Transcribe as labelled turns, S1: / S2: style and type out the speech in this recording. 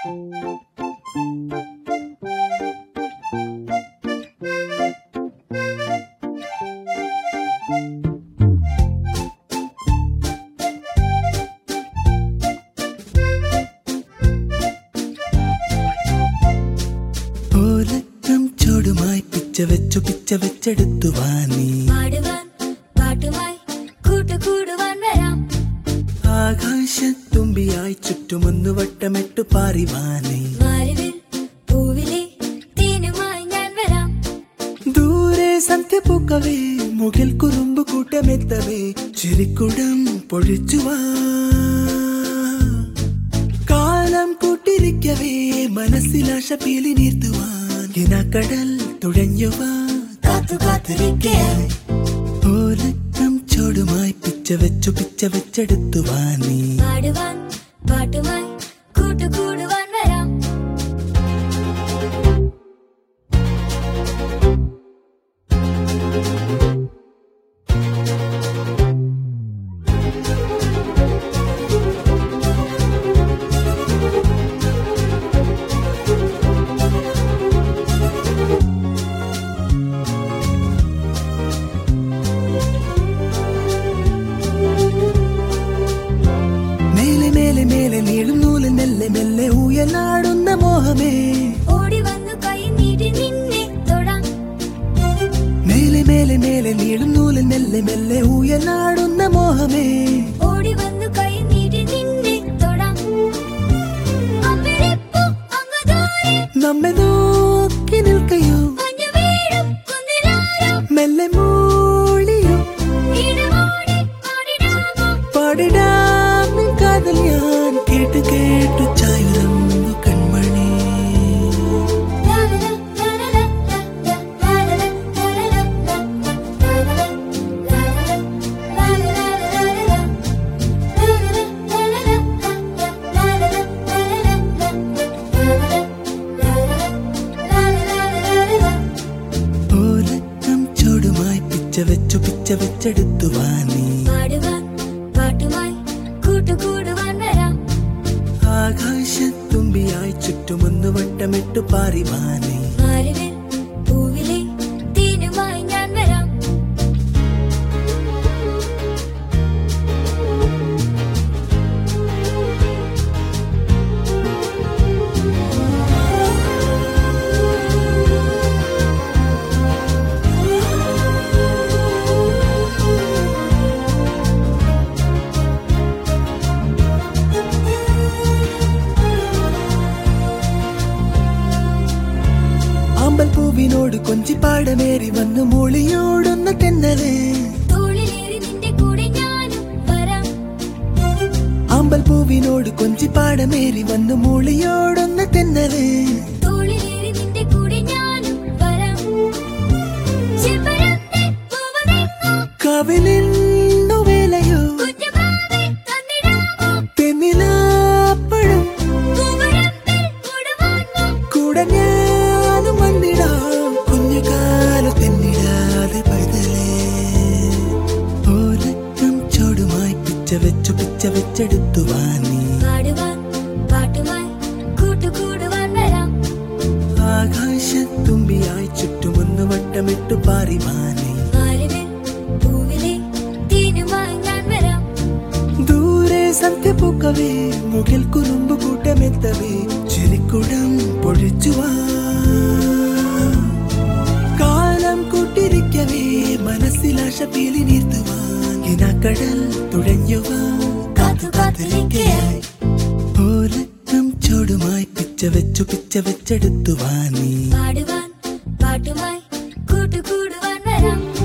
S1: ഓലക്കം ചൂടുമായി പിച്ച വെച്ചു പിച്ച വെച്ചെടുത്തു വാനി
S2: പാടുവാൻ പാട്ടുമായി കൂട്ടുകൂടുവാൻ വരാം
S1: ആകാശത്തുമ്പിയായി ചുറ്റുമൊന്നു വട്ടമിട്ടു പാറിവാനി
S2: മാരുവിൽ പൂവിലെ തേനുമായി ഞാൻ വരാം
S1: ദൂരെ സന്ധ്യ പൂക്കവേ മുകിൽ കുറുമ്പ് കൂട്ടമെത്തവേ ചിരിക്കുടം പൊഴിച്ചുവാ കാലം കൂട്ടിരിക്കവേ മനസ്സിലാശ പീലി നീർത്തുവാൻ ഇനക്കടൽ തുഴഞ്ഞുവാ കാത്തു കാത്തിരിക്കയായി ഓലക്കം ചോടുമായി പിച്ച വെച്ചു പിച്ച വെച്ചെടുത്തു വാനി
S2: പാടുവാൻ പാട്ടുമായി കൂട്ടുകൂടുവാൻ വരാം
S1: മേലെ മേലെ മേലെ നീളും നൂല് മെല്ലെ മെല്ലെ ഊയലാടുന്ന മോഹമേ
S2: ഓടി വന്നു കൈ നീട്ടി നിന്നെ തൊടാം
S1: മേലെ മേലെ മേലെ നീളും നൂല് മെല്ലെ മെല്ലെ ഊയലാടുന്ന മോഹമേ
S2: ഓടി വന്നു കൈ നീട്ടി നിന്നെ തൊടാം അവിടെ പോ അങ്ങ് ദൂരെ
S1: നമ്മെ നോക്കി നിൽക്കയോ
S2: മഞ്ഞു വീഴും കുന്നിലാരോ
S1: മെല്ലെ മൂളിയോ
S2: ഇടമോടി ഓടിടാമോ
S1: പാടിടാം നിൻ കാതൽ ഞാൻ കേട്ട് കേട്ടു ചായുറന്നു കൺമണി ഓലക്കം ചൂടുമായി പിച്ച വെച്ചു പിച്ച വെച്ചെടുത്തു വാനി
S2: പാടുവാൻ പാട്ടുമായി കൂട്ടുകൂടുവാൻ വരാം
S1: ആകാശത്തുമ്പിയായി ചുറ്റുമൊന്നു വട്ടമിട്ടു പാറിവാനി
S2: മാരുവിൽ പൂവിലെ തേനുമായി ഞാൻ വരാം
S1: ആമ്പൽ പൂവിനോട് കൊഞ്ചിപ്പാടമേറി വന്നു മൂളിയോടുന്ന തെന്നല്
S2: തോളിലേറി നിന്റെ കൂടെ ഞാനും വരാം
S1: ആമ്പൽ പൂവിനോട് കൊഞ്ചിപ്പാടമേറി വന്നു മൂളിയോടുന്ന തെന്നല്
S2: തോളിലേറി നിന്റെ കൂടെ ഞാനും വരാം ചെമ്പരത്തെ പൂവതെങ്ങോ
S1: കവിലിന്നു വേലയോ
S2: കുഞ്ഞുമാവേ തന്നിടാമോ
S1: തെന്നിലാപ്പഴം
S2: പൂവരമ്പിൽ കൂടുവാനോ
S1: കൂടെ ഞാനും വന്നിടാം കുഞ്ഞുകാലു തെന്നിടാതെ പൈതലേ ഓലക്കം ചോടുമായി പിച്ച വെച്ചു പിച്ച വെച്ചെടുത്തു വാനി
S2: പാടുവാൻ പാട്ടുമായി കൂട്ടുകൂടുവാൻ വരാം
S1: ആകാശത്തുമ്പിയായി ചുറ്റുമൊന്നു വട്ടമിട്ടു പാറിവാനി
S2: മാരുവിൽ പൂവിലെ തേനുമായി ഞാൻ വരാം
S1: ദൂരെ സന്ധ്യ പൂക്കവേ മുകിൽ കുറുമ്പ് കൂട്ടമെത്തവേ ചിരിക്കുടം പൊഴിച്ചുവാ കാലം കൂട്ടിരിക്കവേ മനസ്സിലാശ പീലി നീർത്തുവാൻ ഇനക്കടൽ തുഴഞ്ഞുവാ കാത്തു കാത്തിരിക്കയായി ഓലക്കം ചോടുമായി പിച്ച വെച്ചു പിച്ച വെച്ചെടുത്തു വാനി
S2: പാടുവാൻ പാട്ടുമായി കൂട്ടുകൂടുവാൻ വരാം